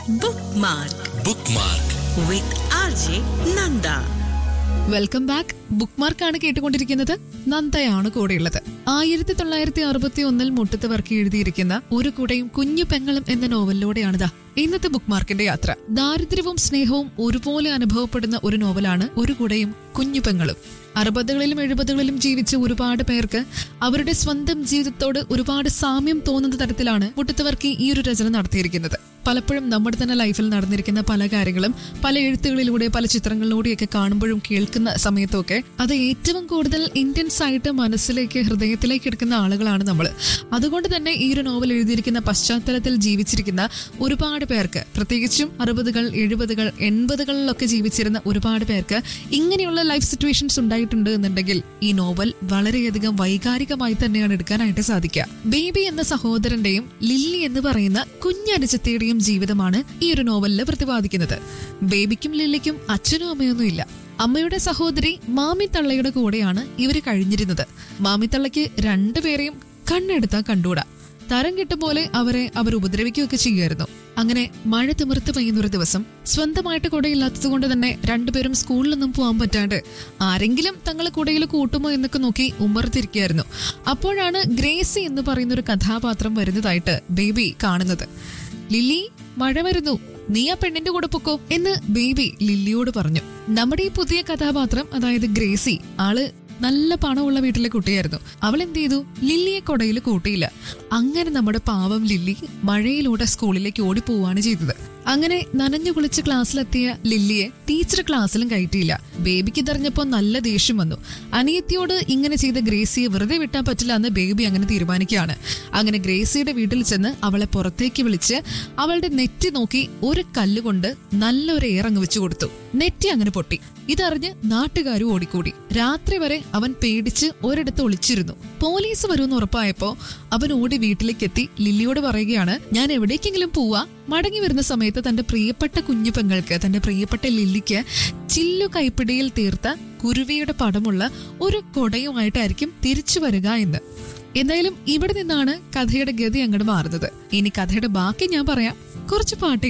Bookmark bookmark with RJ Nanda. Welcome back ബുക്ക് മാർക്കാണ് കേട്ടുകൊണ്ടിരിക്കുന്നത് നന്ദയാണ് കൂടെയുള്ളത് ആയിരത്തി തൊള്ളായിരത്തി അറുപത്തി ഒന്നിൽ മുട്ടത്ത് വർക്കി എഴുതിയിരിക്കുന്ന ഒരു കൂടെയും കുഞ്ഞു പെങ്ങളും എന്ന നോവലിലൂടെയാണിതാ ഇന്നത്തെ ബുക്ക് മാർക്കിന്റെ യാത്ര ദാരിദ്ര്യവും സ്നേഹവും ഒരുപോലെ അനുഭവപ്പെടുന്ന ഒരു നോവലാണ് ഒരു കൂടെയും കുഞ്ഞു പെങ്ങളും അറുപതുകളിലും എഴുപതുകളിലും ജീവിച്ച ഒരുപാട് പേർക്ക് അവരുടെ സ്വന്തം ജീവിതത്തോട് ഒരുപാട് സാമ്യം തോന്നുന്ന തരത്തിലാണ് മുട്ടത്തുവർക്കി ഈ ഒരു രചന നടത്തിയിരിക്കുന്നത് പലപ്പോഴും നമ്മുടെ തന്നെ ലൈഫിൽ നടന്നിരിക്കുന്ന പല കാര്യങ്ങളും പല എഴുത്തുകളിലൂടെ പല ചിത്രങ്ങളിലൂടെയൊക്കെ കാണുമ്പോഴും കേൾക്കുന്ന സമയത്തൊക്കെ അത് ഏറ്റവും കൂടുതൽ ഇന്റൻസ് ആയിട്ട് മനസ്സിലേക്ക് ഹൃദയത്തിലേക്ക് എടുക്കുന്ന ആളുകളാണ് നമ്മൾ അതുകൊണ്ട് തന്നെ ഈ ഒരു നോവൽ എഴുതിയിരിക്കുന്ന പശ്ചാത്തലത്തിൽ ജീവിച്ചിരിക്കുന്ന ഒരുപാട് പേർക്ക് പ്രത്യേകിച്ചും അറുപതുകൾ എഴുപതുകൾ എൺപതുകളിലൊക്കെ ജീവിച്ചിരുന്ന ഒരുപാട് പേർക്ക് ഇങ്ങനെയുള്ള ലൈഫ് സിറ്റുവേഷൻസ് ഉണ്ടായിട്ടുണ്ട് എന്നുണ്ടെങ്കിൽ ഈ നോവൽ വളരെയധികം വൈകാരികമായി തന്നെയാണ് എടുക്കാനായിട്ട് സാധിക്കുക ബേബി എന്ന സഹോദരന്റെയും ലില്ലി എന്ന് പറയുന്ന കുഞ്ഞനുജത്തിയുടെയും ജീവിതമാണ് ഈ ഒരു നോവലിൽ പ്രതിപാദിക്കുന്നത് ബേബിക്കും ലില്ലിക്കും അച്ഛനും അമ്മയൊന്നും ഇല്ല അമ്മയുടെ സഹോദരി മാമിത്തള്ളയുടെ കൂടെയാണ് ഇവര് കഴിഞ്ഞിരുന്നത് മാമിത്തള്ളയ്ക്ക് രണ്ടുപേരെയും കണ്ണെടുത്താൽ കണ്ടൂടാ തരം കിട്ടും പോലെ അവരെ അവർ ഉപദ്രവിക്കുകയൊക്കെ ചെയ്യുമായിരുന്നു അങ്ങനെ മഴ തിമിർത്ത് പെയ്യുന്നൊരു ദിവസം സ്വന്തമായിട്ട് കുടയില്ലാത്തത് കൊണ്ട് തന്നെ രണ്ടുപേരും സ്കൂളിലൊന്നും പോകാൻ പറ്റാണ്ട് ആരെങ്കിലും തങ്ങളെ കുടയിൽ കൂട്ടുമോ എന്നൊക്കെ നോക്കി ഉമ്മർത്തിരിക്കുകയായിരുന്നു അപ്പോഴാണ് ഗ്രേസി എന്ന് പറയുന്ന ഒരു കഥാപാത്രം വരുന്നതായിട്ട് ബേബി കാണുന്നത് ലില്ലി മഴ വരുന്നു നീ ആ പെണ്ണിന്റെ കൂടെ പൊക്കോ എന്ന് ബേബി ലില്ലിയോട് പറഞ്ഞു നമ്മുടെ ഈ പുതിയ കഥാപാത്രം അതായത് ഗ്രേസി ആള് നല്ല പണമുള്ള വീട്ടിലെ കുട്ടിയായിരുന്നു അവൾ എന്ത് ചെയ്തു ലില്ലിയെ കൊടയിൽ കൂട്ടിയില്ല അങ്ങനെ നമ്മുടെ പാവം ലില്ലി മഴയിലൂടെ സ്കൂളിലേക്ക് ഓടിപ്പോവാണ് ചെയ്തത് അങ്ങനെ നനഞ്ഞു കുളിച്ച് ക്ലാസ്സിലെത്തിയ ലില്ലിയെ ടീച്ചർ ക്ലാസ്സിലും കയറ്റിയില്ല ബേബിക്ക് തെറിഞ്ഞപ്പോ നല്ല ദേഷ്യം വന്നു അനിയത്തിയോട് ഇങ്ങനെ ചെയ്ത ഗ്രേസിയെ വെറുതെ വിട്ടാൻ പറ്റില്ല എന്ന് ബേബി അങ്ങനെ തീരുമാനിക്കുകയാണ് അങ്ങനെ ഗ്രേസിയുടെ വീട്ടിൽ ചെന്ന് അവളെ പുറത്തേക്ക് വിളിച്ച് അവളുടെ നെറ്റി നോക്കി ഒരു കല്ലുകൊണ്ട് നല്ലൊരു ഏറങ്ങ് വെച്ചു കൊടുത്തു നെറ്റി അങ്ങനെ പൊട്ടി ഇതറിഞ്ഞ് നാട്ടുകാരും ഓടിക്കൂടി രാത്രി വരെ അവൻ പേടിച്ച് ഒരിടത്ത് ഒളിച്ചിരുന്നു പോലീസ് വരുമെന്ന് ഉറപ്പായപ്പോ അവൻ ഓടി വീട്ടിലേക്ക് എത്തി ലില്ലിയോട് പറയുകയാണ് ഞാൻ എവിടേക്കെങ്കിലും പോവാ മടങ്ങി വരുന്ന സമയത്ത് തന്റെ പ്രിയപ്പെട്ട കുഞ്ഞു പെങ്ങൾക്ക് തന്റെ പ്രിയപ്പെട്ട ലില്ലിക്ക് ചില്ലു കൈപ്പിടിയിൽ തീർത്ത കുരുവിയുടെ പടമുള്ള ഒരു കൊടയുമായിട്ടായിരിക്കും തിരിച്ചു വരിക എന്ന് എന്തായാലും ഇവിടെ നിന്നാണ് കഥയുടെ ഗതി അങ്ങോട്ട് മാറുന്നത് ഇനി കഥയുടെ ബാക്കി ഞാൻ പറയാം കുറച്ച് പാട്ട്